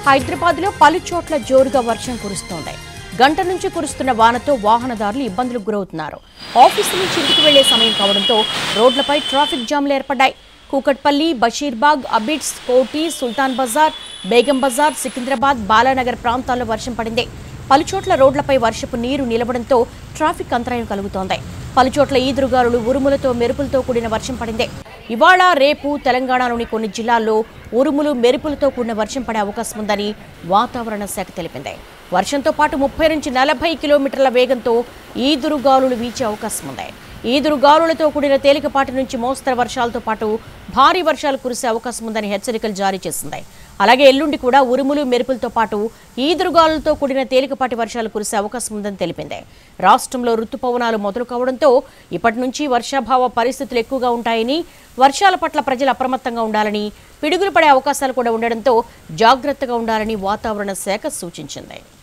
హైదరాబాద్లో పలు చోట్ల జోరుగా వర్షం కురుస్తోంది గంట నుంచి కురుస్తున్న వానతో వాహనదారులు ఇబ్బందులకు గురవుతున్నారు ఆఫీసు నుంచి ఇంటికి వెళ్లే సమయం కావడంతో రోడ్లపై ట్రాఫిక్ జామ్లు ఏర్పడ్డాయి కూకట్పల్లి బషీర్బాగ్ అబిడ్స్ కోటి సుల్తాన్ బజార్ బేగం బజార్ సికింద్రాబాద్ బాలానగర్ ప్రాంతాల్లో వర్షం పడింది పలుచోట్ల రోడ్లపై వర్షపు నీరు నిలవడంతో ట్రాఫిక్ అంతరాయం కలుగుతోంది పలుచోట్ల ఈదురుగాలులు ఉరుములతో మెరుపులతో కూడిన వర్షం పడింది ఇవాళ రేపు తెలంగాణలోని కొన్ని జిల్లాల్లో ఉరుములు మెరుపులతో కూడిన వర్షం పడే అవకాశం ఉందని వాతావరణ శాఖ తెలిపింది వర్షంతో పాటు ముప్పై నుంచి నలభై కిలోమీటర్ల వేగంతో ఈదురుగాలులు వీచే అవకాశం ఉంది ఈదురుగాలులతో కూడిన తేలికపాటి నుంచి మోస్తరు వర్షాలతో పాటు భారీ వర్షాలు కురిసే అవకాశం ఉందని హెచ్చరికలు జారీ చేసింది అలాగే ఎల్లుండి కూడా ఉరుములు మెరుపులతో పాటు ఈదురుగాలులతో కూడిన తేలికపాటి వర్షాలు కురిసే అవకాశం ఉందని తెలిపింది రాష్ట్రంలో రుతుపవనాలు మొదలు కావడంతో ఇప్పటి నుంచి వర్షాభావ పరిస్థితులు ఎక్కువగా ఉంటాయని వర్షాల పట్ల ప్రజలు అప్రమత్తంగా ఉండాలని పిడుగులు పడే అవకాశాలు కూడా ఉండడంతో జాగ్రత్తగా ఉండాలని వాతావరణ శాఖ సూచించింది